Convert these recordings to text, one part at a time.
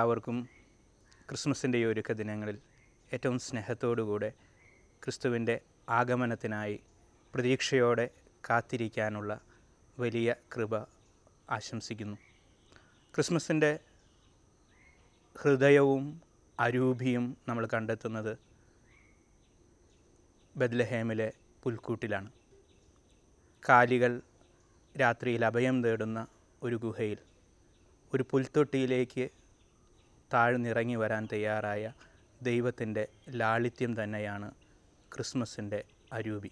എല്ലാവർക്കും ക്രിസ്മസിൻ്റെ ഈ ഒരുക്ക ദിനങ്ങളിൽ ഏറ്റവും സ്നേഹത്തോടുകൂടെ ക്രിസ്തുവിൻ്റെ ആഗമനത്തിനായി പ്രതീക്ഷയോടെ കാത്തിരിക്കാനുള്ള വലിയ കൃപ ആശംസിക്കുന്നു ക്രിസ്മസിൻ്റെ ഹൃദയവും അരൂപിയും നമ്മൾ കണ്ടെത്തുന്നത് ബദ്ലഹേമിലെ പുൽക്കൂട്ടിലാണ് കാലികൾ രാത്രിയിൽ അഭയം തേടുന്ന ഒരു ഗുഹയിൽ ഒരു പുൽത്തൊട്ടിയിലേക്ക് താഴ്ന്നിറങ്ങി വരാൻ തയ്യാറായ ദൈവത്തിൻ്റെ ലാളിത്യം തന്നെയാണ് ക്രിസ്മസിൻ്റെ അരൂപി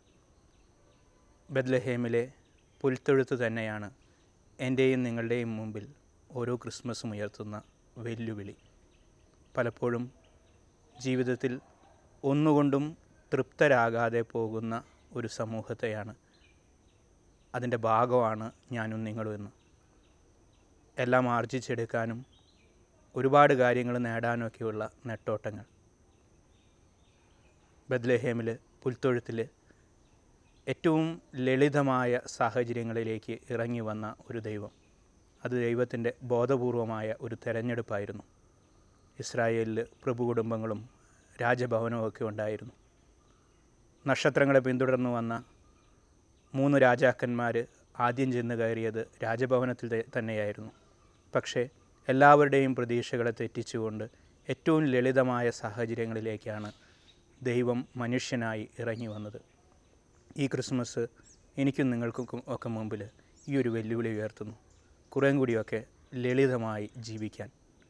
ബദ്ലഹേമിലെ പുൽത്തൊഴുത്ത് തന്നെയാണ് എൻ്റെയും നിങ്ങളുടെയും മുമ്പിൽ ഓരോ ക്രിസ്മസും ഉയർത്തുന്ന വെല്ലുവിളി പലപ്പോഴും ജീവിതത്തിൽ ഒന്നുകൊണ്ടും തൃപ്തരാകാതെ പോകുന്ന ഒരു സമൂഹത്തെയാണ് അതിൻ്റെ ഭാഗമാണ് ഞാനും നിങ്ങളും എന്ന് എല്ലാം ആർജിച്ചെടുക്കാനും ഒരുപാട് കാര്യങ്ങൾ നേടാനൊക്കെയുള്ള നെട്ടോട്ടങ്ങൾ ബദ്ലഹേമിൽ പുൽത്തൊഴുത്തിൽ ഏറ്റവും ലളിതമായ സാഹചര്യങ്ങളിലേക്ക് ഇറങ്ങി വന്ന ഒരു ദൈവം അത് ദൈവത്തിൻ്റെ ബോധപൂർവമായ ഒരു തെരഞ്ഞെടുപ്പായിരുന്നു ഇസ്രായേലിൽ പ്രഭു കുടുംബങ്ങളും രാജഭവനവും ഒക്കെ ഉണ്ടായിരുന്നു നക്ഷത്രങ്ങളെ പിന്തുടർന്നു വന്ന മൂന്ന് രാജാക്കന്മാർ ആദ്യം ചെന്ന് കയറിയത് രാജഭവനത്തിൽ ത- തന്നെയായിരുന്നു പക്ഷേ എല്ലാവരുടെയും പ്രതീക്ഷകളെ തെറ്റിച്ചുകൊണ്ട് ഏറ്റവും ലളിതമായ സാഹചര്യങ്ങളിലേക്കാണ് ദൈവം മനുഷ്യനായി ഇറങ്ങി വന്നത് ഈ ക്രിസ്മസ് എനിക്കും നിങ്ങൾക്കും ഒക്കെ മുമ്പിൽ ഈ ഒരു വെല്ലുവിളി ഉയർത്തുന്നു കുറേം കൂടിയൊക്കെ ലളിതമായി ജീവിക്കാൻ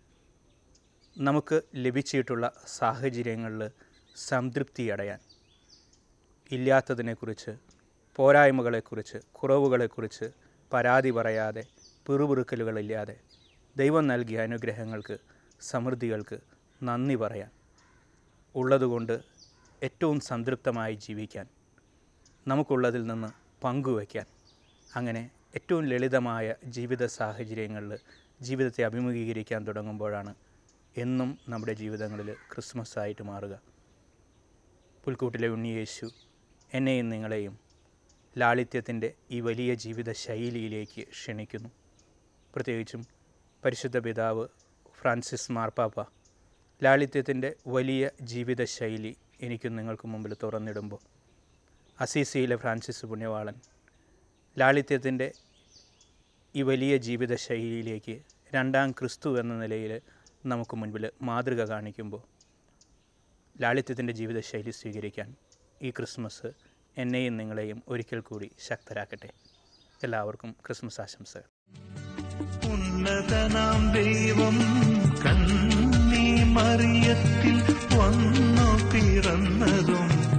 നമുക്ക് ലഭിച്ചിട്ടുള്ള സാഹചര്യങ്ങളിൽ സംതൃപ്തി അടയാൻ ഇല്ലാത്തതിനെക്കുറിച്ച് പോരായ്മകളെക്കുറിച്ച് കുറവുകളെക്കുറിച്ച് പരാതി പറയാതെ പിറുപിറുക്കലുകളില്ലാതെ ദൈവം നൽകിയ അനുഗ്രഹങ്ങൾക്ക് സമൃദ്ധികൾക്ക് നന്ദി പറയാൻ ഉള്ളതുകൊണ്ട് ഏറ്റവും സംതൃപ്തമായി ജീവിക്കാൻ നമുക്കുള്ളതിൽ നിന്ന് പങ്കുവയ്ക്കാൻ അങ്ങനെ ഏറ്റവും ലളിതമായ ജീവിത സാഹചര്യങ്ങളിൽ ജീവിതത്തെ അഭിമുഖീകരിക്കാൻ തുടങ്ങുമ്പോഴാണ് എന്നും നമ്മുടെ ജീവിതങ്ങളിൽ ക്രിസ്മസ് ആയിട്ട് മാറുക പുൽക്കൂട്ടിലെ ഉണ്ണിയേശു എന്നെയും നിങ്ങളെയും ലാളിത്യത്തിൻ്റെ ഈ വലിയ ജീവിത ശൈലിയിലേക്ക് ക്ഷണിക്കുന്നു പ്രത്യേകിച്ചും പരിശുദ്ധ പിതാവ് ഫ്രാൻസിസ് മാർപ്പാപ്പ ലാളിത്യത്തിൻ്റെ വലിയ ജീവിത ശൈലി എനിക്കും നിങ്ങൾക്കും മുമ്പിൽ തുറന്നിടുമ്പോൾ അസീസിയിലെ ഫ്രാൻസിസ് പുണ്യവാളൻ ലാളിത്യത്തിൻ്റെ ഈ വലിയ ജീവിത ശൈലിയിലേക്ക് രണ്ടാം ക്രിസ്തു എന്ന നിലയിൽ നമുക്ക് മുൻപിൽ മാതൃക കാണിക്കുമ്പോൾ ലാളിത്യത്തിൻ്റെ ജീവിതശൈലി സ്വീകരിക്കാൻ ഈ ക്രിസ്മസ് എന്നെയും നിങ്ങളെയും ഒരിക്കൽ കൂടി ശക്തരാക്കട്ടെ എല്ലാവർക്കും ക്രിസ്മസ് ആശംസകൾ ഉന്നതനാം ദൈവം കണ്ണീ മറിയത്തിൽ വന്നു പിറന്നതും